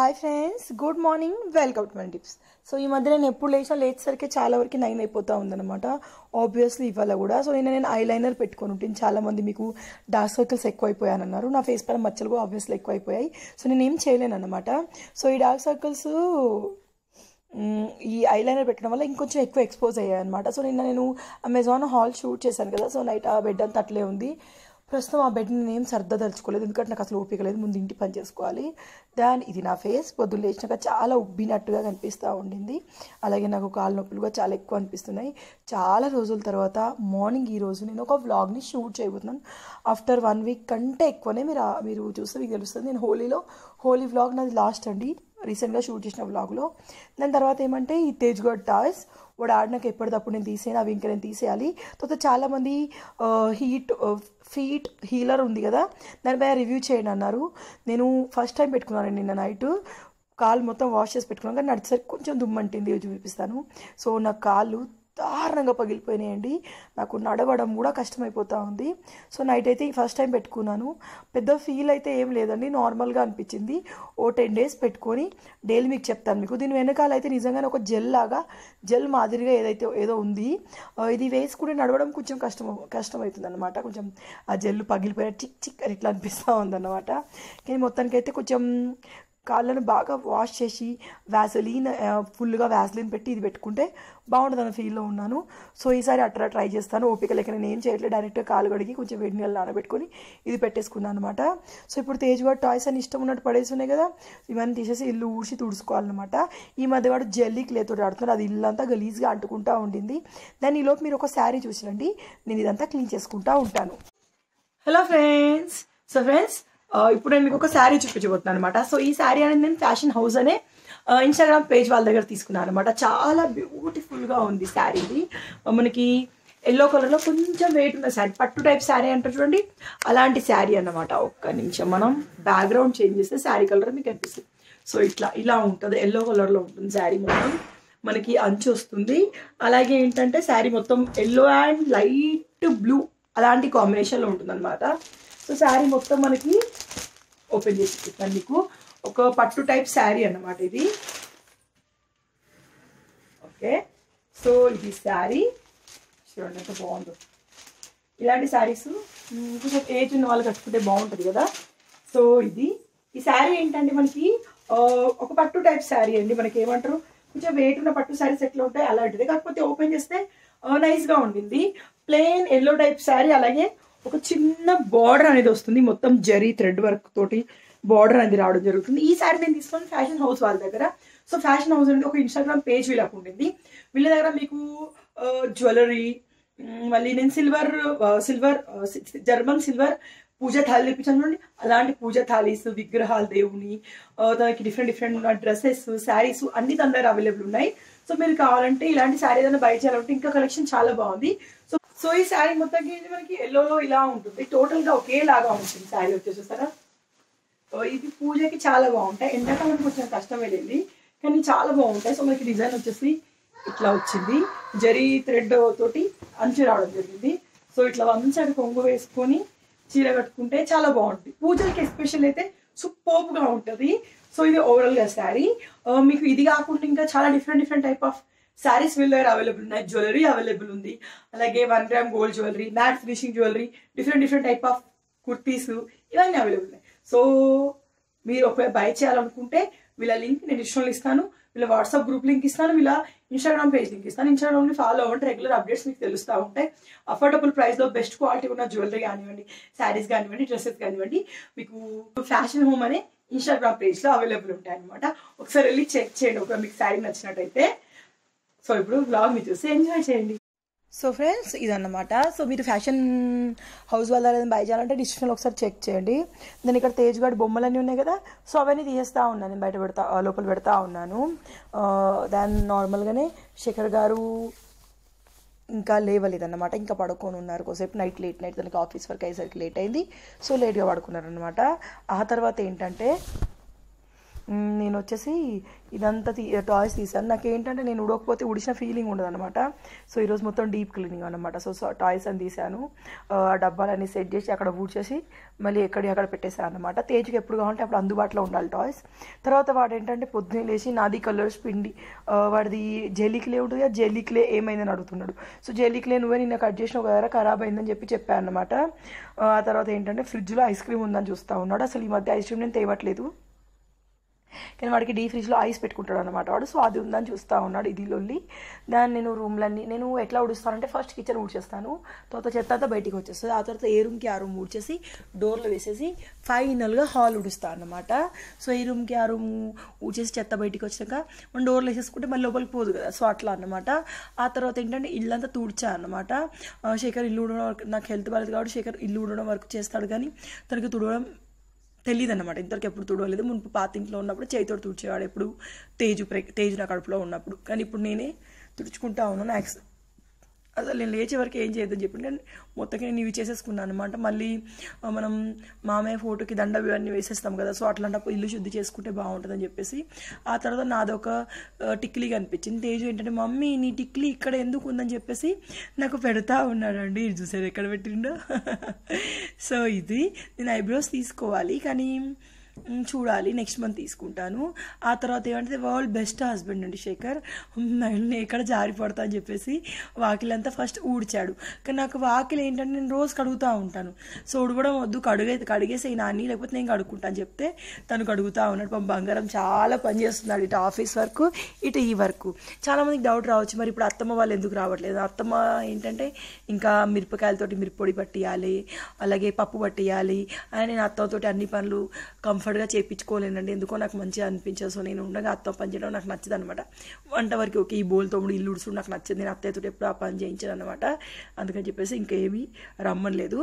Hi friends good morning welcome to my tips so ఈ మధ్య నేను ఎప్పుడు లేచినా లేచేసరికి చాలా వరకు నైన్ అయిపోతూ ఉందన్నమాట ఆబ్వియస్లీ ఇవాళ కూడా సో నేను నేను ఐ లైనర్ పెట్టుకొని ఉంటుంది చాలా మంది మీకు డార్క్ సర్కిల్స్ ఎక్కువైపోయాను అన్నారు నా ఫేస్ పైన మచ్చలు కూడా ఆబ్వియస్లీ ఎక్కువైపోయాయి సో నేను ఏం చేయలేను అనమాట సో ఈ డార్క్ సర్కిల్స్ మ్, ఈ ఐలైనర్ పెట్టడం వల్ల ఇంకొంచెం ఎక్కువ ఎక్స్పోజ్ అయ్యాయి అనమాట సో నిన్న నేను అమెజాన్ హాల్ షూట్ చేశాను కదా సో నైట్ ఆ బెడ్ అంతా అట్లే ఉంది ప్రస్తుతం ఆ బెడ్ నేను ఏం సర్దదలుచుకోలేదు ఎందుకంటే నాకు అసలు ఓపిక లేదు ముందు ఇంటి పని చేసుకోవాలి దాని ఇది నా ఫేస్ పొద్దున్న లేచినాక చాలా ఉబ్బినట్టుగా కనిపిస్తూ ఉండింది అలాగే నాకు కాళ్ళ నొప్పులుగా చాలా ఎక్కువ అనిపిస్తున్నాయి చాలా రోజుల తర్వాత మార్నింగ్ ఈ రోజు నేను ఒక వ్లాగ్ని షూట్ చేయబోతున్నాను ఆఫ్టర్ వన్ వీక్ కంటే ఎక్కువనే మీరు ఆ- మీరు చూస్తే మీకు తెలుస్తుంది నేను హోలీలో హోలీ వ్లాగ్ నాది లాస్ట్ అండి రీసెంట్గా షూట్ చేసిన వ్లాగ్లో దాని తర్వాత ఏమంటే ఈ తేజ్ గడ్ టాయ్స్ వాడు ఆడినాక ఎప్పటికప్పుడు నేను తీసేయాలి అవి ఇంకా నేను తీసేయాలి తర్వాత చాలామంది హీట్ ఫీట్ హీలర్ ఉంది కదా దానిపై రివ్యూ చేయండి అన్నారు నేను ఫస్ట్ టైం పెట్టుకున్నాను నిన్న నైట్ కాలు మొత్తం వాష్ చేసి పెట్టుకున్నాను కానీ నడిచేసరికి కొంచెం దుమ్మంటింది ఇవి చూపిస్తాను సో నా కాళ్ళు దారుణంగా పగిలిపోయినాయండి నాకు నడవడం కూడా కష్టమైపోతూ ఉంది సో నైట్ అయితే ఫస్ట్ టైం పెట్టుకున్నాను పెద్ద ఫీల్ అయితే ఏం లేదండి నార్మల్గా అనిపించింది ఓ టెన్ డేస్ పెట్టుకొని డైలీ మీకు చెప్తాను మీకు దీని వెనకాల అయితే నిజంగానే ఒక జెల్ లాగా జెల్ మాదిరిగా ఏదైతే ఏదో ఉంది ఆ, ఇది వేసుకుని నడవడం కొంచెం కష్టం కష్టమవుతుంది అనమాట కొంచెం ఆ జెల్ పగిలిపోయిన చిక్ చిక్ అని ఇట్లా అనిపిస్తూ ఉందన్నమాట కానీ మొత్తానికైతే కొంచెం కాళ్ళను బాగా వాష్ చేసి వ్యాసలీన్ ఫుల్గా వ్యాసలీన్ పెట్టి ఇది పెట్టుకుంటే బాగుంటుంది అన్న ఫీల్లో ఉన్నాను సో ఈసారి అట్లా ట్రై చేస్తాను ఓపిక లేక నేను ఏం చేయట్లేదు డైరెక్ట్గా కాలు కడిగి కొంచెం వేడి నీళ్ళు నానబెట్టుకొని ఇది పెట్టేసుకున్నాను అనమాట సో ఇప్పుడు తేజ్ వాడు టాయ్స్ అని ఇష్టం ఉన్నట్టు పడేసి ఉన్నాయి కదా ఇవన్నీ తీసేసి ఇల్లు ఊడ్చి తుడుచుకోవాలన్నమాట ఈ మధ్య వాడు జల్లీ క్లేతో ఆడుతున్నారు అది ఇల్లంతా గలీజ్గా అంటుకుంటా ఉండింది దాని ఈలోపు మీరు ఒక శారీ చూసిరండి నేను ఇదంతా క్లీన్ చేసుకుంటా ఉంటాను హలో ఫ్రెండ్స్ సో ఫ్రెండ్స్ ఇప్పుడు నేను మీకు ఒక శారీ చూపించబోతున్నాను అనమాట సో ఈ శారీ అనేది నేను ఫ్యాషన్ హౌస్ అనే ఇన్స్టాగ్రామ్ పేజ్ వాళ్ళ దగ్గర తీసుకున్నాను అనమాట చాలా బ్యూటిఫుల్గా ఉంది శారీ ఇది మనకి ఎల్లో కలర్లో కొంచెం వెయిట్ ఉన్న శారీ పట్టు టైప్ శారీ అంటారు చూడండి అలాంటి శారీ అన్నమాట ఒక్క నిమిషం మనం బ్యాక్గ్రౌండ్ చేంజ్ చేస్తే శారీ కలర్ మీకు అనిపిస్తుంది సో ఇట్లా ఇలా ఉంటుంది ఎల్లో కలర్లో ఉంటుంది శారీ మొత్తం మనకి అంచు వస్తుంది అలాగే ఏంటంటే శారీ మొత్తం ఎల్లో అండ్ లైట్ బ్లూ అలాంటి కాంబినేషన్లో ఉంటుంది అనమాట సో శారీ మొత్తం మనకి ఓపెన్ చేసి చూపిస్తాను మీకు ఒక పట్టు టైప్ శారీ అన్నమాట ఇది ఓకే సో ఇది శారీ చూడండి ఎంత బాగుందో ఇలాంటి శారీస్ కొంచెం ఏజ్ ఉన్న వాళ్ళు కట్టుకుంటే బాగుంటుంది కదా సో ఇది ఈ శారీ ఏంటంటే మనకి ఆ, ఒక పట్టు టైప్ శారీ అండి మనకి ఏమంటారు కొంచెం వెయిట్ ఉన్న పట్టు శారీస్ ఎట్లా ఉంటాయి అలాంటిది కాకపోతే ఓపెన్ చేస్తే నైస్ గా ఉండింది ప్లెయిన్ ఎల్లో టైప్ శారీ అలాగే ఒక చిన్న బార్డర్ అనేది వస్తుంది మొత్తం జరీ థ్రెడ్ వర్క్ తోటి బార్డర్ అనేది రావడం జరుగుతుంది ఈ శారీ నేను తీసుకొని ఫ్యాషన్ హౌస్ వాళ్ళ దగ్గర సో ఫ్యాషన్ హౌస్ అనేది ఒక ఇన్స్టాగ్రామ్ పేజ్ వీళ్ళకు ఉండింది వీళ్ళ దగ్గర మీకు జ్యువెలరీ మళ్ళీ నేను silver silver German silver puja thali తెప్పించాను చూడండి అలాంటి పూజ థాలీస్ విగ్రహాలు దేవుని ఆ, దానికి డిఫరెంట్ డిఫరెంట్ డ్రెస్సెస్ శారీస్ అన్ని తన దగ్గర అవైలబుల్ ఉన్నాయి సో మీరు కావాలంటే ఇలాంటి శారీ ఏదైనా బై చేయాలంటే ఇంకా కలెక్షన్ చాలా బాగుంది సో సో ఈ శారీ మొత్తానికి ఇది మనకి ఎల్లోలో ఇలా ఉంటుంది టోటల్ గా ఒకేలాగా ఉంటుంది శారీ వచ్చేసి చూస్తారా సో ఇది పూజకి చాలా బాగుంటాయి ఎండాకాలం కొంచెం కష్టం వెళ్ళింది కానీ చాలా బాగుంటాయి సో మనకి డిజైన్ వచ్చేసి ఇట్లా వచ్చింది జరీ థ్రెడ్ తోటి అంచు రావడం జరిగింది సో ఇట్లా వంచడి కొంగు వేసుకొని చీర కట్టుకుంటే చాలా బాగుంటుంది పూజలకి ఎస్పెషల్ అయితే సూపర్బ్ గా ఉంటుంది సో ఇది ఓవరాల్ గా శారీ మీకు ఇది కాకుండా ఇంకా చాలా different different type of saris వీళ్ళ దగ్గర అవైలబుల్ ఉన్నాయి జ్యువెలరీ అవైలబుల్ ఉంది అలాగే one gram gold jewellery matte finishing jewellery different different type of kurtis ఇవన్నీ అవైలబుల్ ఉన్నాయి సో మీరు ఒకవేళ బై చేయాలనుకుంటే వీళ్ళ లింక్ నేను డిస్క్రిప్షన్లో ఇస్తాను వీళ్ళ వాట్సాప్ గ్రూప్ లింక్ ఇస్తాను వీళ్ళ ఇన్స్టాగ్రామ్ పేజ్ లింక్ ఇస్తాను ఇన్స్టాగ్రామ్ని ఫాలో అవ్వండి రెగ్యులర్ అప్డేట్స్ మీకు తెలుస్తూ ఉంటాయి అఫోర్డబుల్ ప్రైస్లో బెస్ట్ క్వాలిటీ ఉన్న జ్యువెలరీ కానివ్వండి శారీస్ కానివ్వండి డ్రెస్సెస్ కానివ్వండి మీకు ఫ్యాషన్ హోమ్ అనే ఇన్స్టాగ్రామ్ పేజ్లో అవైలబుల్ ఉంటాయి అనమాట ఒకసారి వెళ్ళి చెక్ చేయండి ఒకవేళ మీకు శారీ నచ్చినట్టయితే సో ఇప్పుడు బ్లాగ్ మీరు చూసి ఎంజాయ్ చేయండి సో ఫ్రెండ్స్ ఇదన్నమాట సో మీరు ఫ్యాషన్ హౌస్ వాళ్ళ ఏదైనా బై చేయాలంటే డిస్క్రిప్షన్లో ఒకసారి చెక్ చేయండి నేను ఇక్కడ తేజ్ గార్డ్ బొమ్మలన్నీ ఉన్నాయి కదా సో అవన్నీ తీసేస్తా ఉన్నాను నేను బయట పెడతా ఆ, లోపల పెడతా ఉన్నాను ఆ, దాని నార్మల్గానే శేఖర్ గారు ఇంకా లేవలేదన్నమాట ఇంకా పడుకొని ఉన్నారు కోసేపు నైట్ లేట్ నైట్ తనకి ఆఫీస్ వర్క్ అయ్యేసరికి లేట్ అయింది సో లేట్గా పడుకున్నారనమాట ఆ తర్వాత ఏంటంటే మ్, నేను వచ్చేసి ఇదంతా తీ టాయ్స్ తీసాను నాకు ఏంటంటే నేను ఉడకపోతే ఉడిసిన ఫీలింగ్ ఉండదు అనమాట సో ఈరోజు మొత్తం డీప్ క్లీనింగ్ అనమాట సో సో టాయ్స్ అని తీసాను ఆ డబ్బాలన్నీ సెట్ చేసి అక్కడ ఊడ్చేసి మళ్ళీ ఎక్కడి అక్కడ పెట్టేసాను అనమాట తేజ్కి ఎప్పుడు కావాలంటే అప్పుడు అందుబాటులో ఉండాలి టాయ్స్ తర్వాత వాడు ఏంటంటే పొద్దున్నే లేచి నాది కలర్స్ పిండి ఆ, వాడిది జెల్లీ క్లే ఉంటుంది ఆ జెల్లీ క్లే ఏమైందని అడుగుతున్నాడు సో జెల్లీ క్లే నువ్వే నిన్న కట్ చేసిన ఒక దగ్గర ఖరాబ్ అయిందని చెప్పి చెప్పాను అనమాట ఆ తర్వాత ఏంటంటే ఫ్రిడ్జ్లో ఐస్ క్రీమ్ ఉందని చూస్తూ ఉన్నాడు అసలు ఈ మధ్య ఐస్ క్రీమ్ నేను తేవట్లేదు కానీ వాడికి డీ ఫ్రిడ్జ్లో ఐస్ పెట్టుకుంటాడు అనమాట వాడు సో అది ఉందని చూస్తూ ఉన్నాడు ఇది లొల్లి దాన్ని నేను రూమ్లన్నీ నేను ఎట్లా ఉడుస్తానంటే ఫస్ట్ కిచెన్ ఊడ్చేస్తాను తర్వాత చెత్త అంతా బయటికి వచ్చేస్తుంది ఆ తర్వాత ఏ రూమ్కి ఆ రూమ్ ఊడ్చేసి డోర్లు వేసేసి ఫైనల్గా హాల్ ఉడుస్తాను అనమాట సో ఈ రూమ్కి ఆ రూమ్ ఊడ్చేసి చెత్త బయటికి వచ్చాక మనం డోర్లు వేసేసుకుంటే మళ్ళీ లోపలికి పోదు కదా సో అట్లా అనమాట ఆ తర్వాత ఏంటంటే ఇల్లంతా తుడిచా అనమాట ఆ, శేఖర్ ఇల్లు ఊడడం వరకు నాకు హెల్త్ బాగాలేదు కాబట్టి శేఖర్ ఇల్లు ఊడడం వరకు చేస్తాడు కానీ తనకి తుడవడం తెలియదు అనమాట ఇంతవరకు ఎప్పుడు తుడవలేదు మునుపు పాత ఇంట్లో ఉన్నప్పుడు చేతితో తుడిచేవాడు ఎప్పుడు తేజు ప్రె తేజు నా కడుపులో ఉన్నప్పుడు కానీ ఇప్పుడు నేనే తుడుచుకుంటా ఉన్నాను యాక్స్ అసలు నేను లేచే వరకు ఏం చేయొద్దని చెప్పి నేను మొత్తంగా నేను ఇవి చేసేసుకున్నాను అనమాట మళ్ళీ ఆ, మనం మామయ్య ఫోటోకి దండ ఇవన్నీ వేసేస్తాం కదా సో అట్లాంటప్పుడు ఇల్లు శుద్ధి చేసుకుంటే బాగుంటుందని చెప్పేసి ఆ తర్వాత నాదొక ఆ, టిక్లీ కనిపించింది తేజు ఏంటంటే మమ్మీ నీ టిక్లీ ఇక్కడ ఎందుకు ఉందని చెప్పేసి నాకు పెడతా ఉన్నాడండి ఇది చూసారు ఎక్కడ పెట్టిండో సో ఇది నేను ఐబ్రోస్ తీసుకోవాలి కానీ మ్, చూడాలి నెక్స్ట్ మంత్ తీసుకుంటాను ఆ తర్వాత ఏమంటే వరల్డ్ బెస్ట్ హస్బెండ్ అండి శేఖర్ మ్, నేను ఎక్కడ జారిపడతా అని చెప్పేసి వాకిలంతా ఫస్ట్ ఊడ్చాడు కానీ నాకు వాకిలు ఏంటంటే నేను రోజు కడుగుతూ ఉంటాను సో ఉడవడం వద్దు కడుగే కడిగేసే నాని లేకపోతే నేను కడుక్కుంటాను చెప్తే తను కడుగుతూ ఉన్నాడు పాపం బంగారం చాలా పని చేస్తున్నాడు ఇటు ఆఫీస్ వర్క్ ఇటు ఈ వర్క్ చాలా మందికి డౌట్ రావచ్చు మరి ఇప్పుడు అత్తమ్మ వాళ్ళు ఎందుకు రావట్లేదు అత్తమ్మ ఏంటంటే ఇంకా మిరపకాయలతోటి మిరప్పొడి పట్టియాలి అలాగే పప్పు పట్టియాలి అని నేను అత్తమ్మతోటి అన్ని పనులు కంఫర్ట్గా చేయించుకోలేనండి ఎందుకో నాకు మంచిగా అనిపించదు సో నేను ఉండగా అత్త పని చేయడం నాకు నచ్చదు అనమాట వంట వరకు ఓకే ఈ బోల్ తోముడు ఇల్లు ఉడుచుడు నాకు నచ్చదు నేను అత్తయ్యతో ఎప్పుడు ఆ పని చేయించాను అనమాట అందుకని చెప్పేసి ఇంకేమీ రమ్మలేదు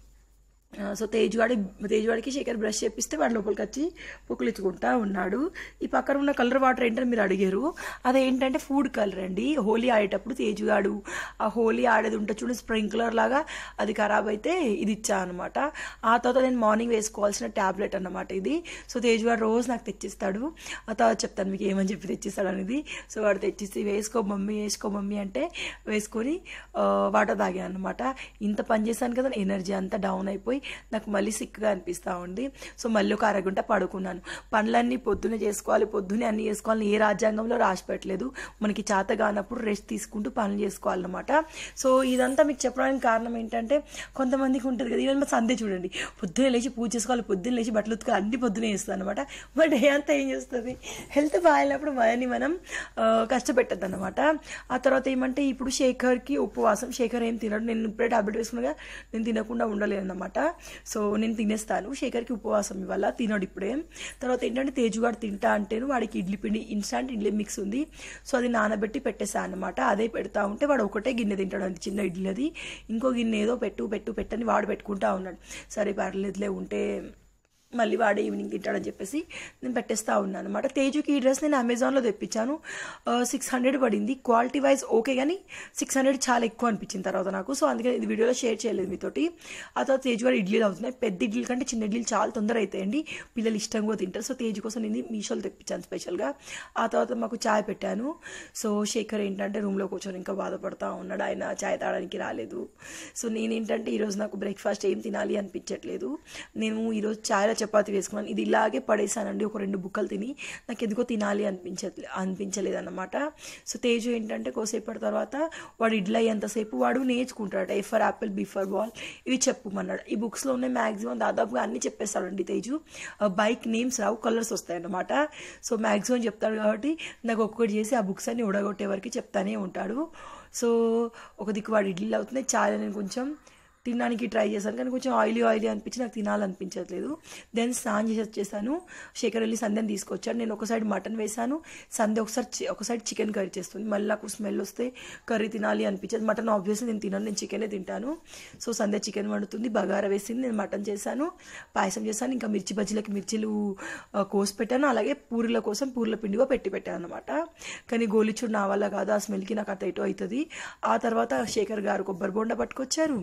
ఆ, సో తేజ్వాడి తేజ్వాడికి శేఖర్ బ్రష్ చేపిస్తే వాడు లోపలికి వచ్చి పుక్కులిచ్చుకుంటా ఉన్నాడు ఈ పక్కన ఉన్న కలర్ వాటర్ ఏంటని మీరు అడిగారు అదేంటంటే ఫుడ్ కలర్ అండి హోలీ ఆడేటప్పుడు తేజుగాడు ఆ హోలీ ఆడేది ఉంటే చూడండి స్ప్రింక్లర్ లాగా అది ఖరాబ్ అయితే ఇది ఇచ్చా అనమాట ఆ తర్వాత నేను మార్నింగ్ వేసుకోవాల్సిన ట్యాబ్లెట్ అన్నమాట ఇది సో తేజుగాడు రోజు నాకు తెచ్చిస్తాడు ఆ తర్వాత చెప్తాను మీకు ఏమని చెప్పి తెచ్చిస్తాడు అనేది సో వాడు తెచ్చిస్తే వేసుకో మమ్మీ వేసుకో మమ్మీ అంటే వేసుకొని ఆ, వాటర్ తాగాను అనమాట ఇంత పని చేశాను కదా ఎనర్జీ అంతా డౌన్ అయిపోయి నాకు మళ్ళీ సిక్గా అనిపిస్తూ ఉంది సో మళ్ళీ ఒక అరగంట పడుకున్నాను పనులన్నీ పొద్దునే చేసుకోవాలి పొద్దునే అన్ని చేసుకోవాలని ఏ రాజ్యాంగంలో రాసి పెట్టలేదు మనకి చేత కానప్పుడు రెస్ట్ తీసుకుంటూ పనులు చేసుకోవాలన్నమాట సో ఇదంతా మీకు చెప్పడానికి కారణం ఏంటంటే కొంతమందికి ఉంటుంది కదా ఈవెన్ మా సందే చూడండి పొద్దునే లేచి పూజ చేసుకోవాలి పొద్దున్న లేచి బట్టలు ఉతుకోవాలి అన్ని పొద్దునే చేస్తాను అనమాట బట్ డే అంతా ఏం చేస్తుంది హెల్త్ బాగాలేనప్పుడు మనని మనం ఆ, కష్టపెట్టద్దు అనమాట ఆ తర్వాత ఏమంటే ఇప్పుడు శేఖర్కి ఉపవాసం శేఖర్ ఏం తినడు నేను ఇప్పుడే టాబ్లెట్ వేసుకున్నాగా నేను తినకుండా ఉండలేను అనమాట సో నేను తినేస్తాను శేఖర్కి ఉపవాసం ఇవాళ తినడు ఇప్పుడే తర్వాత ఏంటంటే తేజుగాడు తింటా అంటేను వాడికి ఇడ్లీ పిండి ఇన్స్టాంట్ ఇడ్లీ మిక్స్ ఉంది సో అది నానబెట్టి పెట్టేసాను అనమాట అదే పెడతా ఉంటే వాడు ఒకటే గిన్నె తింటాడు అంత చిన్న ఇడ్లీ అది ఇంకో గిన్నె ఏదో పెట్టు పెట్టు పెట్టని వాడు పెట్టుకుంటా ఉన్నాడు సరే పర్లేదులే ఉంటే మళ్ళీ వాడే ఈవినింగ్ తింటాడని చెప్పేసి నేను పెట్టేస్తా ఉన్నాను అనమాట తేజుకి ఈ డ్రెస్ నేను అమెజాన్లో తెప్పించాను సిక్స్ హండ్రెడ్ పడింది క్వాలిటీ వైజ్ ఓకే కానీ సిక్స్ హండ్రెడ్ చాలా ఎక్కువ అనిపించిన తర్వాత నాకు సో అందుకని ఇది వీడియోలో షేర్ చేయలేదు మీతోటి ఆ తర్వాత తేజు గారు ఇడ్లీలు అవుతున్నాయి పెద్ద ఇడ్లీల కంటే చిన్న ఇడ్లీలు చాలా తొందర అవుతాయండి పిల్లలు ఇష్టంగా తింటారు సో తేజు కోసం నేను మీషోలో తెప్పించాను స్పెషల్గా ఆ తర్వాత మాకు చాయ్ పెట్టాను సో శేఖర్ ఏంటంటే రూమ్లో కూర్చొని ఇంకా బాధపడతా ఉన్నాడు ఆయన చాయ్ తాగడానికి రాలేదు సో నేనేంటంటే ఈరోజు నాకు బ్రేక్ఫాస్ట్ ఏం తినాలి అనిపించట్లేదు నేను ఈరోజు చాయ్లో చపాతీ వేసుకున్నాను ఇది ఇలాగే పడేసానండి ఒక రెండు బుక్కలు తిని నాకు ఎందుకో తినాలి అనిపించట్లే అనిపించలేదు అనమాట సో తేజు ఏంటంటే కోసేపటి తర్వాత వాడు ఇడ్లీ అయ్యేంతసేపు వాడు నేర్చుకుంటాడు A for apple B for ball ఇవి చెప్పుమన్నాడు ఈ బుక్స్లో ఉన్న మ్యాక్సిమం దాదాపుగా అన్ని చెప్పేస్తాడండి తేజు బైక్ నేమ్స్ రావు కలర్స్ వస్తాయన్నమాట సో మ్యాక్సిమం చెప్తాడు కాబట్టి నాకు ఒక్కొక్కటి చేసి ఆ బుక్స్ అన్ని ఉడగొట్టే వరకు చెప్తానే ఉంటాడు సో ఒక దిక్కు వాడు ఇడ్లీలు అవుతున్నాయి చాలా నేను కొంచెం తినడానికి ట్రై చేశాను కానీ కొంచెం ఆయిలీ ఆయిలీ అనిపించి నాకు తినాలనిపించట్లేదు దెన్ స్నానం చేసి వచ్చేసాను శేఖర్ వెళ్ళి సంధ్యని తీసుకొచ్చాడు నేను ఒక సైడ్ మటన్ వేసాను సంధ్య ఒకసారి చి- ఒక సైడ్ చికెన్ కర్రీ చేస్తుంది మళ్ళీ నాకు స్మెల్ వస్తే కర్రీ తినాలి అనిపించదు మటన్ ఆబ్వియస్లీ నేను తినను నేను చికెనే తింటాను సో సంధ్య చికెన్ వండుతుంది బగారా వేసింది నేను మటన్ చేశాను పాయసం చేశాను ఇంకా మిర్చి బజ్జీలకి మిర్చిలు ఆ, కోసి పెట్టాను అలాగే పూరీల కోసం పూరీల పిండిగా పెట్టి పెట్టాను అనమాట కానీ గోలిచుడు నా వల్ల కాదు ఆ స్మెల్కి నాకు అట్ట ఎటో అవుతుంది ఆ తర్వాత శేఖర్ గారు కొబ్బరి బొండ పట్టుకొచ్చారు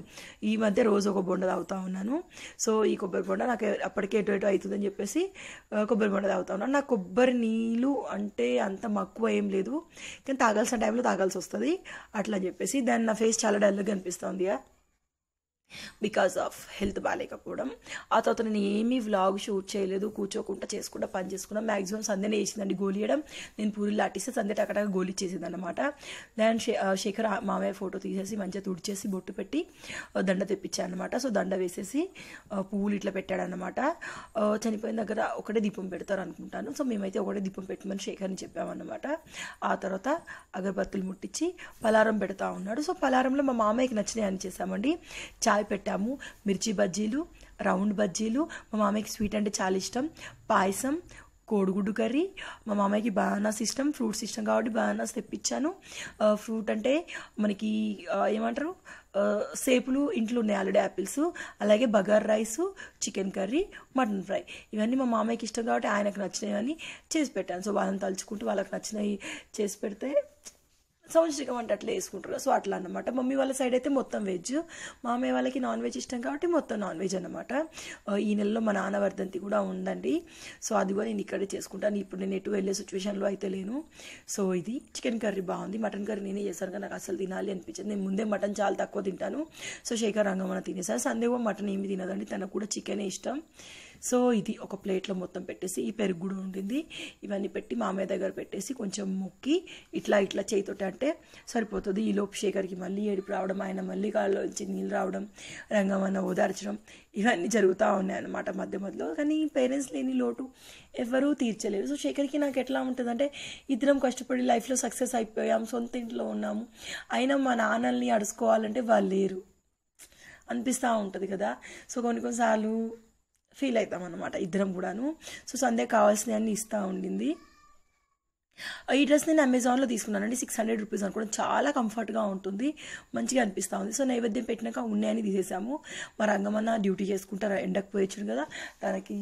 ఈ మధ్య రోజు ఒక బొండ తాగుతూ ఉన్నాను సో ఈ కొబ్బరి బొండ నాకు అప్పటికే ఎటు ఎటు అవుతుందని చెప్పేసి ఆ, కొబ్బరి బొండ తాగుతా ఉన్నాను నాకు కొబ్బరి నీళ్ళు అంటే అంత మక్కువ ఏం లేదు కానీ తాగాల్సిన టైంలో తాగాల్సి వస్తుంది అట్లా అని చెప్పేసి దాన్ని నా ఫేస్ చాలా డల్గా కనిపిస్తుంది బికాస్ ఆఫ్ హెల్త్ బాగాలేకపోవడం ఆ తర్వాత నేను ఏమీ వ్లాగ్ షూట్ చేయలేదు కూర్చోకుండా చేసుకుంటా పని చేసుకున్నా మ్యాక్సిమం సంధ్యనే వేసిందండి గోలి వేయడం నేను పూరీలు ఆటిస్తే సంధ్య టకటక గోలి ఇచ్చేసింది అనమాట దాని శేఖర్ ఆ మామయ్య ఫోటో తీసేసి మంచిగా తుడిచేసి బొట్టు పెట్టి ఆ, దండ తెప్పించాను అనమాట సో దండ వేసేసి ఆ, పువ్వులు ఇట్లా పెట్టాడనమాట ఆ, చనిపోయిన దగ్గర ఒకటే దీపం పెడతారు అనుకుంటాను సో మేమైతే ఒకటే దీపం పెట్టమని శేఖర్ని చెప్పామన్నమాట ఆ తర్వాత అగరబత్తులు ముట్టించి పలారం పెడతా ఉన్నాడు సో పలారంలో మా మామయ్యకి నచ్చినాయి అని చేసామండి చాయ్ పెట్టాము మిర్చి బజ్జీలు రౌండ్ బజ్జీలు మా మామయ్యకి స్వీట్ అంటే చాలా ఇష్టం పాయసం కోడిగుడ్డు కర్రీ మా మామయ్యకి బనానాస్ ఇష్టం ఫ్రూట్స్ ఇష్టం కాబట్టి బనానాస్ తెప్పించాను ఆ, ఫ్రూట్ అంటే మనకి ఆ, ఏమంటారు ఆ, సేపులు ఇంట్లో ఉన్నాయి ఆల్రెడీ యాపిల్స్ అలాగే bagara rice chicken curry mutton fry ఇవన్నీ మా మామయ్యకి ఇష్టం కాబట్టి ఆయనకు నచ్చినవి చేసి పెట్టాను సో వాళ్ళని తలుచుకుంటూ వాళ్ళకి నచ్చినవి చేసి పెడితే సంవత్సరికం అంటే అట్లా వేసుకుంటారు సో అట్లా అన్నమాట మమ్మీ వాళ్ళ సైడ్ అయితే మొత్తం వెజ్ మామయ్య వాళ్ళకి నాన్ వెజ్ ఇష్టం కాబట్టి మొత్తం నాన్ వెజ్ అనమాట ఈ నెలలో మా నాన్న వర్ధంతి కూడా ఉందండి సో అది కూడా నేను ఇక్కడే చేసుకుంటాను ఇప్పుడు నేను ఎటు వెళ్ళే సిచ్యువేషన్లో అయితే లేను సో ఇది చికెన్ కర్రీ బాగుంది మటన్ కర్రీ నేనే చేశాను కానీ నాకు అసలు తినాలి అనిపించింది నేను ముందే మటన్ చాలా తక్కువ తింటాను సో శేఖర్ రంగమన తినేసాను సందేహం మటన్ ఏమి తినదండి తనకు కూడా చికెనే ఇష్టం సో ఇది ఒక ప్లేట్లో మొత్తం పెట్టేసి ఈ పెరుగు కూడా ఉండింది ఇవన్నీ పెట్టి మామయ్య దగ్గర పెట్టేసి కొంచెం మొక్కి ఇట్లా ఇట్లా చేయితోటి అంటే సరిపోతుంది ఈ లోపు శేఖర్కి మళ్ళీ ఏడుపు రావడం ఆయన మళ్ళీ కాళ్ళలోంచి నీళ్ళు రావడం రంగమన్న ఓదార్చడం ఇవన్నీ జరుగుతూ ఉన్నాయి అన్నమాట మధ్య మధ్యలో కానీ పేరెంట్స్ లేని లోటు ఎవరూ తీర్చలేరు సో శేఖర్కి నాకు ఎట్లా ఉంటుందంటే ఇద్దరం కష్టపడి లైఫ్లో సక్సెస్ అయిపోయాం సొంత ఇంట్లో ఉన్నాము అయినా మా నాన్నల్ని అడుచుకోవాలంటే వాళ్ళు లేరు అనిపిస్తూ ఉంటుంది కదా సో కొన్ని కొన్నిసార్లు ఫీల్ అవుతాం అనమాట ఇద్దరం కూడాను సో సంధ్య కావాల్సినవి అన్నీ ఇస్తూ ఉండింది ఈ డ్రెస్ నేను అమెజాన్లో తీసుకున్నానండి సిక్స్ హండ్రెడ్ రూపీస్ అనుకోవడం చాలా కంఫర్ట్గా ఉంటుంది మంచిగా అనిపిస్తూ ఉంది సో నైవేద్యం పెట్టినాక ఉన్నాయని తీసేసాము మా రంగమన్న డ్యూటీ చేసుకుంటారు ఎండకు పోయొచ్చును కదా తనకి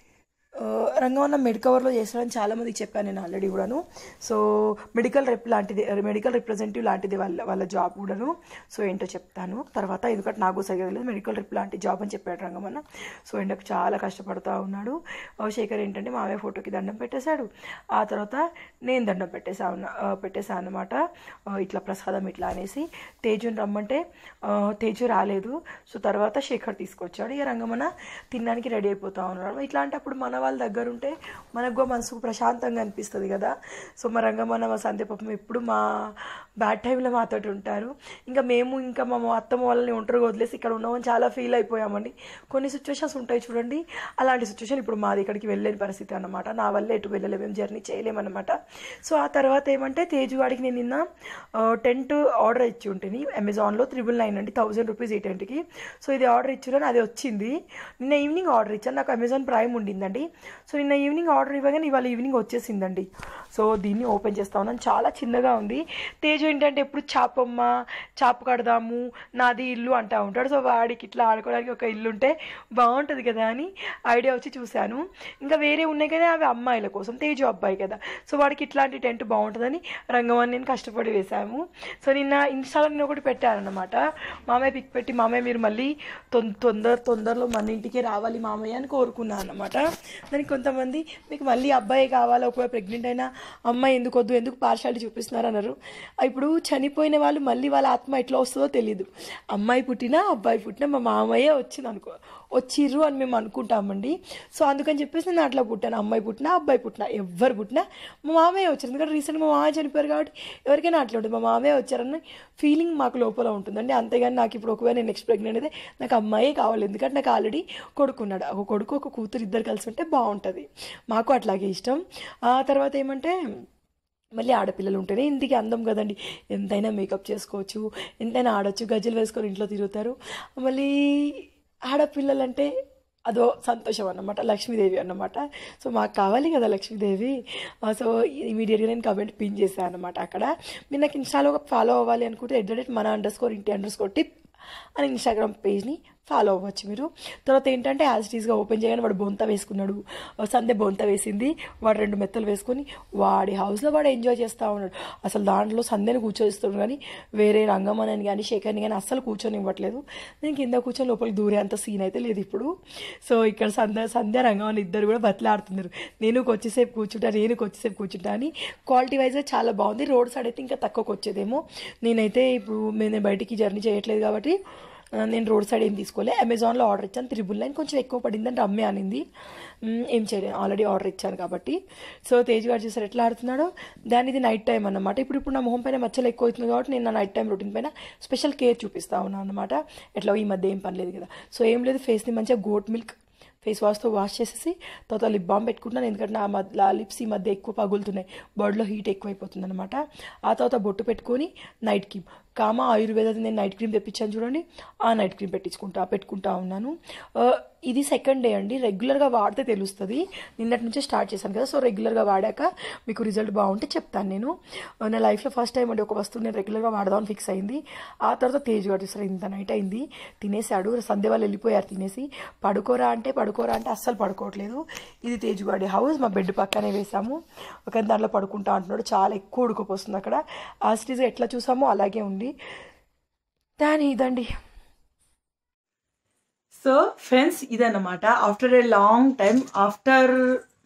ఆ, రంగమన్న మెడ్ కవర్లో చేస్తాడని చాలా మందికి చెప్పాను నేను ఆల్రెడీ కూడాను సో మెడికల్ రెప్ లాంటిది మెడికల్ రిప్రజెంటేటివ్ లాంటిది వాళ్ళ వాళ్ళ జాబ్ కూడాను సో ఏంటో చెప్తాను తర్వాత ఎందుకంటే నాకు సరిగ్గా తెలియదు మెడికల్ రిప్ లాంటి జాబ్ అని చెప్పాడు రంగమన్న సో ఎండకు చాలా కష్టపడుతూ ఉన్నాడు ఆ, శేఖర్ ఏంటంటే మావయ్య ఫోటోకి దండం పెట్టేశాడు ఆ తర్వాత నేను దండం పెట్టేసా ఉన్నా ఆ, పెట్టేసా అనమాట ఇట్లా ప్రసాదం ఇట్లా అనేసి తేజుని రమ్మంటే ఆ, తేజు రాలేదు సో తర్వాత శేఖర్ తీసుకొచ్చాడు ఇక రంగమన్న తినడానికి రెడీ అయిపోతా ఉన్నాడు ఇట్లాంటప్పుడు మన వాళ్ళ దగ్గర ఉంటే మనకు కూడా మనసుకు ప్రశాంతంగా అనిపిస్తుంది కదా సో మా రంగమన్న మా సంధ్య పాపం ఎప్పుడు మా బ్యాడ్ టైంలో మాతోటి ఉంటారు ఇంకా మేము ఇంకా మా అత్తమ్మ వాళ్ళని ఒంటరిగా వదిలేసి ఇక్కడ ఉన్నామని చాలా ఫీల్ అయిపోయామండి కొన్ని సిచ్యువేషన్స్ ఉంటాయి చూడండి అలాంటి సిచ్యువేషన్ ఇప్పుడు మాది ఇక్కడికి వెళ్ళలేని పరిస్థితి అన్నమాట నా వల్ల ఎటు వెళ్ళలేము మేము జర్నీ చేయలేమన్నమాట సో ఆ తర్వాత ఏమంటే తేజు వాడికి నేను నిన్న టెంట్ ఆర్డర్ ఇచ్చి ఉంటుంది అమెజాన్లో త్రిబుల్ నైన్ అండి థౌజండ్ రూపీస్ ఈ టెంట్కి సో ఇది ఆర్డర్ ఇచ్చాను అది వచ్చింది నిన్న ఈవినింగ్ ఆర్డర్ ఇచ్చాను నాకు అమెజాన్ ప్రైమ్ ఉండిందండి సో నిన్న ఈవినింగ్ ఆర్డర్ ఇవ్వగానే ఇవాళ ఈవినింగ్ వచ్చేసిందండి సో దీన్ని ఓపెన్ చేస్తా ఉన్నాను చాలా చిన్నగా ఉంది తేజు ఏంటంటే ఎప్పుడు చాపమ్మ చాప కడదాము నాది ఇల్లు అంటా ఉంటాడు సో వాడికి ఇట్లా ఆడుకోవడానికి ఒక ఇల్లు ఉంటే బాగుంటుంది కదా అని ఐడియా వచ్చి చూశాను ఇంకా వేరే ఉన్నాయి కదా అవి అమ్మాయిల కోసం తేజు అబ్బాయి కదా సో వాడికి ఇట్లాంటి టెంట్ బాగుంటుందని రంగమని నేను కష్టపడి వేశాము సో నిన్న ఇన్స్టాలో నేను ఒకటి పెట్టానన్నమాట మామయ్య పిక్ పెట్టి మామయ్య మీరు మళ్ళీ తొం- తొందర తొందరలో మన ఇంటికి రావాలి మామయ్య అని కోరుకున్నాను అనమాట దానికి కొంతమంది మీకు మళ్ళీ అబ్బాయి కావాలా ఒకవేళ ప్రెగ్నెంట్ అయినా అమ్మాయి ఎందుకు వద్దు ఎందుకు పార్షాలిటీ చూపిస్తున్నారు అన్నారు ఇప్పుడు చనిపోయిన వాళ్ళు మళ్ళీ వాళ్ళ ఆత్మ ఎట్లా వస్తుందో తెలియదు అమ్మాయి పుట్టినా అబ్బాయి పుట్టినా మా మామయ్య వచ్చింది అనుకో వచ్చిర్రు అని మేము అనుకుంటామండి సో అందుకని చెప్పేసి నేను అట్లా పుట్టాను అమ్మాయి పుట్టినా అబ్బాయి పుట్టినా ఎవరు పుట్టినా మా మామయ్య వచ్చారు ఎందుకంటే రీసెంట్గా మా మామయ్య చనిపోయారు కాబట్టి ఎవరికైనా అట్లా ఉంటుంది మా మామయ్య వచ్చారన్న ఫీలింగ్ మాకు లోపల ఉంటుందండి అంతేగాని నాకు ఇప్పుడు ఒకవేళ నేను నెక్స్ట్ ప్రెగ్నెంట్ అయితే నాకు అమ్మాయే కావాలి ఎందుకంటే నాకు ఆల్రెడీ కొడుకున్నాడు ఒక కొడుకు ఒక కూతురు ఇద్దరు కలిసి ఉంటే బాగుంటుంది మాకు అట్లాగే ఇష్టం ఆ తర్వాత ఏమంటే మళ్ళీ ఆడపిల్లలు ఉంటేనే ఇంటికి అందం కదండి ఎంతైనా మేకప్ చేసుకోవచ్చు ఎంతైనా ఆడొచ్చు గజ్జలు వేసుకొని ఇంట్లో తిరుగుతారు మళ్ళీ ఆడపిల్లలంటే అదో సంతోషం అన్నమాట లక్ష్మీదేవి అన్నమాట సో మాకు కావాలి కదా లక్ష్మీదేవి ఆ, సో ఇమీడియట్గా నేను కమెంట్ పిన్ చేశాను అనమాట అక్కడ మీరు నాకు ఇన్స్టాలో ఫాలో అవ్వాలి అనుకుంటే ఎట్ ద రేట్ మన అండర్ స్కోర్ ఇంటి అండర్ స్కోర్ టిప్ అని ఇన్స్టాగ్రామ్ పేజ్ని ఫాలో అవ్వచ్చు మీరు తర్వాత ఏంటంటే యాజ్ ఇట్ ఈస్గా ఓపెన్ చేయగానే వాడు బొంత వేసుకున్నాడు సందే బొంత వేసింది వాడు రెండు మెత్తలు వేసుకొని వాడి హౌస్లో వాడు ఎంజాయ్ చేస్తూ ఉన్నాడు అసలు దాంట్లో సందేని కూర్చోయిస్తున్నాడు కానీ వేరే రంగమని కానీ శేఖర్ని కానీ అస్సలు కూర్చొని ఇవ్వట్లేదు నేను కింద కూర్చొని లోపలికి దూరే అంత సీన్ అయితే లేదు ఇప్పుడు సో ఇక్కడ సంధ్య సంధ్య రంగమని ఇద్దరు కూడా బతిలాడుతున్నారు నేను కొద్దిసేపు కూర్చుంటా నేను కొద్దిసేపు కూర్చుంటా అని క్వాలిటీ వైజ్గా చాలా బాగుంది రోడ్ సైడ్ అయితే ఇంకా తక్కువకి వచ్చేదేమో నేనైతే ఇప్పుడు నేను బయటికి జర్నీ చేయట్లేదు కాబట్టి ఆ, నేను రోడ్ సైడ్ ఏం తీసుకోలే అమెజాన్లో ఆర్డర్ ఇచ్చాను త్రిబుల్ నైన్ కొంచెం ఎక్కువ పడిందని రమ్య అనింది మ్, ఏం చేయలేదు ఆల్రెడీ ఆర్డర్ ఇచ్చాను కాబట్టి సో తేజ్ గారు చూసారు ఎట్లా ఆడుతున్నాడో దాని ఇది నైట్ టైం అన్నమాట ఇప్పుడు ఇప్పుడు నా మొహం పైన మచ్చలు ఎక్కువ అవుతుంది కాబట్టి నేను నా నైట్ టైం రొటీన్ పైన స్పెషల్ కేర్ చూపిస్తా ఉన్నాను అనమాట ఎట్లా ఈ మధ్య ఏం పని లేదు కదా సో ఏం లేదు ఫేస్ని మంచిగా గోట్ మిల్క్ ఫేస్ వాష్తో వాష్ చేసేసి తర్వాత లిప్ బామ్ పెట్టుకుంటున్నాను ఎందుకంటే నా మధ్య లిప్స్ ఈ మధ్య ఎక్కువ పగులుతున్నాయి బాడీలో హీట్ ఎక్కువైపోతుంది అనమాట ఆ తర్వాత బొట్టు పెట్టుకొని నైట్ క్రీమ్ కామా ఆయుర్వేద నేను నైట్ క్రీమ్ తెప్పించాను చూడండి ఆ నైట్ క్రీమ్ పెట్టించుకుంటా పెట్టుకుంటా ఉన్నాను ఆ, ఇది సెకండ్ డే అండి రెగ్యులర్గా వాడితే తెలుస్తుంది నిన్నటి నుంచే స్టార్ట్ చేశాను కదా సో రెగ్యులర్గా వాడాక మీకు రిజల్ట్ బాగుంటే చెప్తాను నేను ఆ, నా లైఫ్లో ఫస్ట్ టైం అండి ఒక వస్తువు నేను రెగ్యులర్గా వాడదామని ఫిక్స్ అయింది ఆ తర్వాత తేజ్ గారు చూసారు ఇంత నైట్ అయింది తినేసాడు సంధ్య వాళ్ళు వెళ్ళిపోయారు తినేసి పడుకోరా అంటే పడుకోరా అంటే అస్సలు పడుకోవట్లేదు ఇది తేజుగాడి హౌస్ మా బెడ్ పక్కనే వేసాము ఒక దాంట్లో పడుకుంటా అంటున్నాడు చాలా ఎక్కువ ఉడుకుపోస్తుంది అక్కడ ఆ సిటీస్ ఎట్లా చూసామో అలాగే ఉంది దాని ఇదండి సో ఫ్రెండ్స్ ఇదన్నమాట after a long time after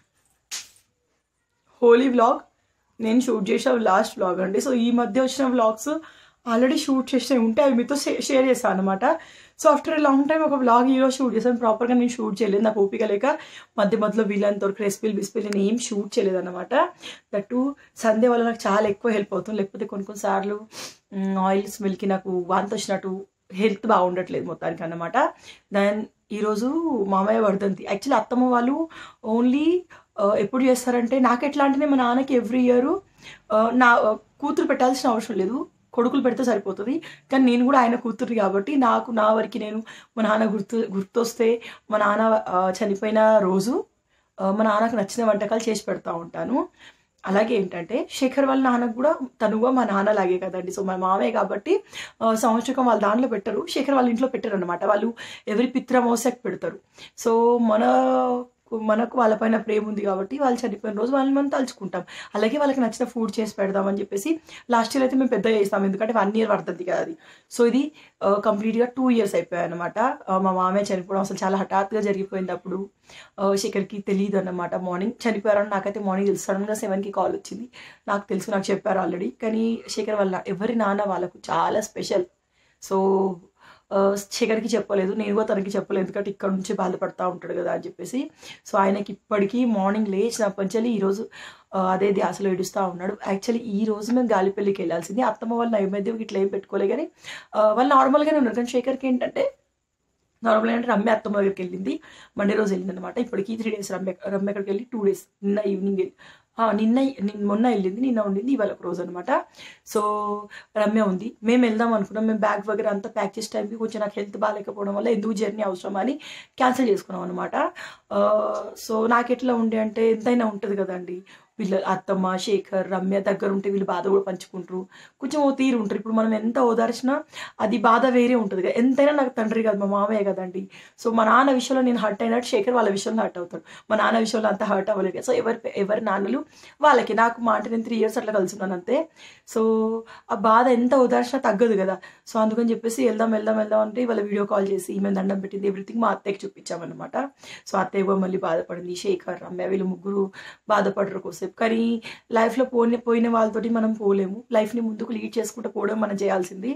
Holi vlog నేను షూట్ చేసిన లాస్ట్ వ్లాగ్ అండి సో ఈ మధ్య వచ్చిన వ్లాగ్స్ ఆల్రెడీ షూట్ చేసినవి ఉంటే అవి మీతో షేర్ చేశాను అనమాట so after a long time ఒక వ్లాగ్ ఈరోజు షూట్ చేశాను ప్రాపర్గా నేను షూట్ చేయలేదు నాకు ఓపిక లేక మధ్య మధ్యలో వీళ్ళంత వరకు రెసిపీలు బిస్పీలు నేను ఏం షూట్ చేయలేదు అనమాట దట్టు సండే వల్ల నాకు చాలా ఎక్కువ హెల్ప్ అవుతుంది లేకపోతే కొన్ని కొన్నిసార్లు ఆయిల్ స్మెల్కి నాకు వాంతి వచ్చినట్టు హెల్త్ బాగుండట్లేదు మొత్తానికి అన్నమాట దాని ఈరోజు మామయ్య వర్ధంతి యాక్చువల్లీ అత్తమ్మ వాళ్ళు ఓన్లీ ఎప్పుడు చేస్తారంటే నాకు ఎట్లా అంటేనే మా నాన్నకి ఎవ్రీ ఇయర్ నా ఆ, కూతురు పెట్టాల్సిన అవసరం లేదు కొడుకులు పెడితే సరిపోతుంది కానీ నేను కూడా ఆయన కూతురు కాబట్టి నాకు నా వరకు నేను మా నాన్న గుర్తు గుర్తొస్తే మా నాన్న ఆ, చనిపోయిన రోజు ఆ, మా నాన్నకు నచ్చిన వంటకాలు చేసి పెడతా ఉంటాను అలాగే ఏంటంటే శేఖర్ వాళ్ళ నాన్నకు కూడా తను కూడా మా నాన్న లాగే కదండి సో మా మామయ్య కాబట్టి ఆ, సంవత్సరం వాళ్ళ దాంట్లో పెట్టరు శేఖర్ వాళ్ళ ఇంట్లో పెట్టరు అనమాట వాళ్ళు ఎవరి పిత్రమోసకి పెడతారు సో మన మనకు వాళ్ళపైన ప్రేమ ఉంది కాబట్టి వాళ్ళు చనిపోయిన రోజు వాళ్ళని మనం తలుచుకుంటాం అలాగే వాళ్ళకి నచ్చిన ఫుడ్ చేసి పెడదామని చెప్పేసి లాస్ట్ ఇయర్ అయితే మేము పెద్దగా చేస్తాం ఎందుకంటే వన్ ఇయర్ పడుతుంది కదా అది సో ఇది కంప్లీట్గా టూ ఇయర్స్ అయిపోయాయి అనమాట మా మామయ్య చనిపోవడం అసలు చాలా హఠాత్తుగా జరిగిపోయింది అప్పుడు ఆ, శేఖర్కి తెలియదు అన్నమాట మార్నింగ్ చనిపోయారని నాకైతే మార్నింగ్ తెలుసు సడన్గా సెవెన్కి కాల్ వచ్చింది నాకు తెలుసు నాకు చెప్పారు ఆల్రెడీ కానీ శేఖర్ వాళ్ళ ఎవరి నాన్న వాళ్ళకు చాలా స్పెషల్ సో ఆ, శేఖర్కి చెప్పలేదు నేను కూడా తనకి చెప్పలేదు ఎందుకంటే ఇక్కడ నుంచి బాధపడతా ఉంటాడు కదా అని చెప్పేసి సో ఆయనకి ఇప్పటికీ మార్నింగ్ లేచినప్పటి నుంచి ఈరోజు ఆ, అదే ధ్యాసలో ఏడుస్తూ ఉన్నాడు యాక్చువల్లీ ఈ రోజు మేము గాలిపల్లికి వెళ్ళాల్సింది అత్తమ్మ వాళ్ళ నైవేద్యం ఇట్లా ఏం పెట్టుకోలే కానీ ఆ, వాళ్ళు నార్మల్గానే ఉన్నారు కానీ శేఖర్కి ఏంటంటే నార్మల్గా అంటే రమ్య అత్తమ్మ దగ్గరికి వెళ్ళింది మండే రోజు వెళ్ళింది అనమాట ఇప్పటికి త్రీ డేస్ రమ్య రమ్య అక్కడికి వెళ్ళి టూ డేస్ నిన్న ఈవినింగ్ వెళ్ళి ఆ, నిన్న నిన్న- మొన్న వెళ్ళింది నిన్న ఉండింది ఇవాళ ఒక రోజు అనమాట సో రమ్య ఉంది మేము వెళ్దాం అనుకున్నాం మేము బ్యాగ్ వగేరా అంతా ప్యాక్ చేసే టైంకి కొంచెం నాకు హెల్త్ బాగాలేకపోవడం వల్ల ఎందుకు జర్నీ అవసరం అని క్యాన్సిల్ చేసుకున్నాం అనమాట సో నాకు ఎట్లా ఉండే అంటే ఎంతైనా ఉంటుంది కదండి వీళ్ళ అత్తమ్మ శేఖర్ రమ్య దగ్గర ఉంటే వీళ్ళు బాధ కూడా పంచుకుంటారు కొంచెం ఓ తీరు ఉంటారు ఇప్పుడు మనం ఎంత ఓదార్చినా అది బాధ వేరే ఉంటుంది కదా ఎంతైనా నాకు తండ్రి కాదు మా మామయ్య కదండి సో మా నాన్న విషయంలో నేను హర్ట్ అయినట్టు శేఖర్ వాళ్ళ విషయంలో హర్ట్ అవుతాడు మా నాన్న విషయంలో అంత హర్ట్ అవ్వలేదు కదా. సో ఎవరి ఎవరి నాన్నలు వాళ్ళకి నాకు మా అంటే నేను త్రీ ఇయర్స్ అట్లా కలుసున్నాను అంతే సో ఆ బాధ ఎంత ఓదార్చినా తగ్గదు కదా సో అందుకని చెప్పేసి వెళ్దాం వెళ్దాం వెళ్దాం అంటే వాళ్ళ వీడియో కాల్ చేసి ఈమె దండం పెట్టింది ఎవ్రీథింగ్ మా అత్తయ్యకి చూపించామన్నమాట సో అత్తయ్య కూడా మళ్ళీ బాధపడింది శేఖర్ రమ్య వీళ్ళు ముగ్గురు బాధపడరు కోసేపు కానీ లైఫ్లో పోయిన పోయిన వాళ్ళతోటి మనం పోలేము లైఫ్ని ముందుకు లీడ్ చేసుకుంటూ పోవడం మనం చేయాల్సింది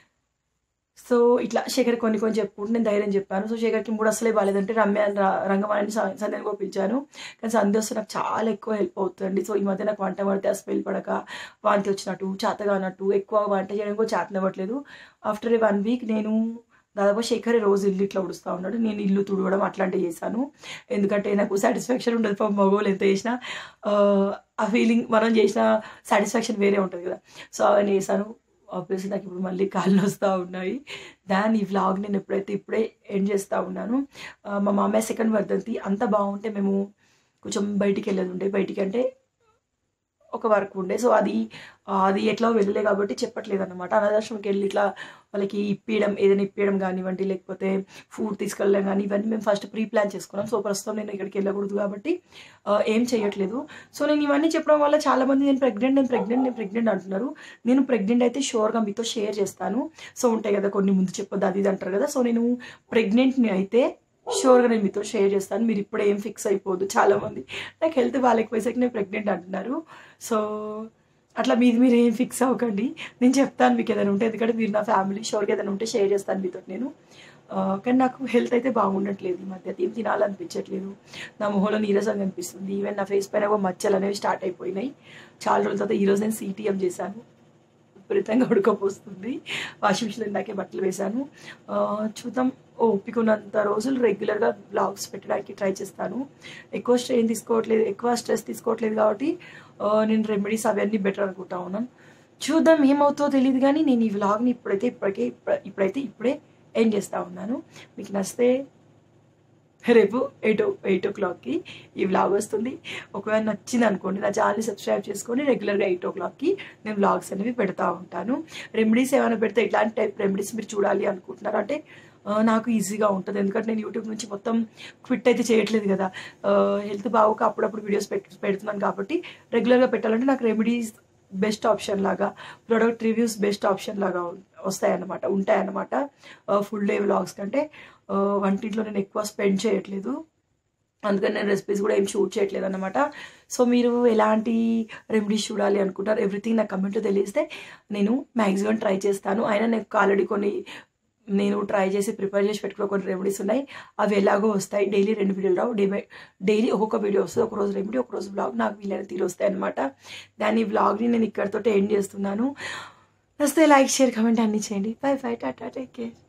సో ఇట్లా శేఖర్ కొన్ని కొన్ని చెప్పుకుంటూ నేను ధైర్యం చెప్పాను సో శేఖర్కి మూడు అసలే బాగాలేదంటే రమ్య అని రా- రంగమాని సంధ్యని కూడా పిలిచాను కానీ సంధ్య వస్తే నాకు చాలా ఎక్కువ హెల్ప్ అవుతుంది సో ఈ మధ్య నాకు వంట పడితే అసలు వెళ్ళిపడక వాంతి వచ్చినట్టు చేతగా అన్నట్టు ఎక్కువ వంట చేయడం కూడా చేతనివ్వట్లేదు ఆఫ్టర్ ఏ వన్ వీక్ నేను దాదాపు శేఖర్ రోజు ఇల్లు ఇట్లా ఉడుస్తూ ఉన్నాడు నేను ఇల్లు తుడవడం అట్లాంటివి చేశాను ఎందుకంటే నాకు సాటిస్ఫాక్షన్ ఉండదు పాపం మగవాళ్ళు ఎంత చేసినా ఆ, ఆ ఫీలింగ్ మనం చేసిన సాటిస్ఫాక్షన్ వేరే ఉంటుంది కదా సో అవన్నీ చేశాను ఆబ్వియస్లీ నాకు ఇప్పుడు మళ్ళీ కాళ్ళు వస్తూ ఉన్నాయి దాని ఈ వ్లాగ్ నేను ఎప్పుడైతే ఇప్పుడే ఎండ్ చేస్తూ ఉన్నాను ఆ, మా మామయ్య సెకండ్ వర్ధంతి అంత బాగుంటే మేము కొంచెం బయటికి వెళ్ళేది ఉండే బయటికి అంటే ఒక వర్క్ ఉండే సో అది అది ఎట్లా వెళ్ళలే కాబట్టి చెప్పట్లేదు అనమాట అనాథాశ్రమంకి వెళ్ళి ఇట్లా వాళ్ళకి ఇప్పించడం ఏదైనా ఇప్పించడం కానివ్వండి లేకపోతే ఫుడ్ తీసుకెళ్ళడం కానీ ఇవన్నీ మేము ఫస్ట్ ప్రీ ప్లాన్ చేసుకున్నాం సో ప్రస్తుతం నేను ఇక్కడికి వెళ్ళకూడదు కాబట్టి ఆ, ఏం చేయట్లేదు సో నేను ఇవన్నీ చెప్పడం వల్ల చాలా మంది నేను ప్రెగ్నెంట్ నేను ప్రెగ్నెంట్ నేను ప్రెగ్నెంట్ అంటున్నారు నేను ప్రెగ్నెంట్ అయితే షూర్గా మీతో షేర్ చేస్తాను సో ఉంటాయి కదా కొన్ని ముందు చెప్పొద్దు అది ఇది అంటారు కదా సో నేను ప్రెగ్నెంట్ని అయితే షూర్గా నేను మీతో షేర్ చేస్తాను మీరు ఇప్పుడే ఏం ఫిక్స్ అయిపోదు చాలామంది నాకు హెల్త్ బాగాలేకపోయేసరికి నేను ప్రెగ్నెంట్ అంటున్నారు సో అట్లా మీది మీరు ఏం ఫిక్స్ అవ్వకండి నేను చెప్తాను మీకు ఏదైనా ఉంటే ఎందుకంటే మీరు నా ఫ్యామిలీ షోర్గా ఏదైనా ఉంటే షేర్ చేస్తాను మీతో నేను ఆ, కానీ నాకు హెల్త్ అయితే బాగుండట్లేదు ఈ మధ్య ఏం తినాలనిపించట్లేదు నా మొహంలో నీరసంగా అనిపిస్తుంది ఈవెన్ నా ఫేస్ పైన కూడా మచ్చలు అనేవి స్టార్ట్ అయిపోయినాయి చాలా రోజుల తర్వాత ఈరోజు నేను సిటీఎం చేశాను విపరీతంగా ఉడకపోస్తుంది వాషింగ్ మిషన్ ఇందాకే బట్టలు వేశాను ఆ, చూద్దాం ఓపిక ఉన్నంత రోజులు రెగ్యులర్గా బ్లాగ్స్ పెట్టడానికి ట్రై చేస్తాను ఎక్కువ స్ట్రెయిన్ తీసుకోవట్లేదు ఎక్కువ స్ట్రెస్ తీసుకోవట్లేదు కాబట్టి ఆ, నేను రెమెడీస్ అవన్నీ బెటర్ అనుకుంటా ఉన్నాను చూద్దాం ఏమవుతుందో తెలియదు కానీ నేను ఈ వ్లాగ్ని ఇప్పుడైతే ఇప్పటికే ఇప్ప- ఇప్పుడైతే ఇప్పుడే ఎండ్ చేస్తూ ఉన్నాను మీకు నచ్చితే రేపు ఎయిట్ ఎయిట్ ఓ క్లాక్కి ఈ వ్లాగ్ వస్తుంది ఒకవేళ నచ్చింది అనుకోండి నా ఛానల్ని సబ్స్క్రైబ్ చేసుకొని రెగ్యులర్గా ఎయిట్ ఓ క్లాక్కి నేను వ్లాగ్స్ అనేవి పెడతా ఉంటాను రెమెడీస్ ఏమైనా పెడితే ఇట్లాంటి టైప్ రెమెడీస్ మీరు చూడాలి అనుకుంటున్నారు అంటే ఆ, నాకు ఈజీగా ఉంటుంది ఎందుకంటే నేను యూట్యూబ్ నుంచి మొత్తం క్విట్ అయితే చేయట్లేదు కదా హెల్త్ బాగోక అప్పుడప్పుడు వీడియోస్ పెట్ పెడుతున్నాను కాబట్టి రెగ్యులర్గా పెట్టాలంటే నాకు రెమెడీస్ బెస్ట్ ఆప్షన్ లాగా ప్రొడక్ట్ రివ్యూస్ బెస్ట్ ఆప్షన్ లాగా ఉం- వస్తాయన్నమాట ఉంటాయన్నమాట ఫుల్ డే వ్లాగ్స్ కంటే ఆ, వంటింట్లో నేను ఎక్కువ స్పెండ్ చేయట్లేదు అందుకని నేను రెసిపీస్ కూడా ఏం షూట్ చేయట్లేదు అనమాట సో మీరు ఎలాంటి రెమెడీస్ చూడాలి అనుకుంటారు ఎవ్రీథింగ్ నాకు కమెంట్లో తెలియస్తే నేను మ్యాక్సిమం ట్రై చేస్తాను అయినా నాకు ఆల్రెడీ కొన్ని నేను ట్రై చేసి ప్రిపేర్ చేసి పెట్టుకున్న కొన్ని రెమెడీస్ ఉన్నాయి అవి ఎలాగో వస్తాయి డైలీ రెండు వీడియోలు రావు డే బై డైలీ ఒక్కొక్క వీడియో వస్తుంది ఒక రోజు రెమెడీ ఒక రోజు బ్లాగ్ నాకు వీలైన తీరు వస్తాయి అనమాట దాని బ్లాగ్ని నేను ఇక్కడితో ఎండ్ చేస్తున్నాను వస్తే లైక్ షేర్ కమెంట్ అన్ని చేయండి బై బై టాటా టేక్ కేర్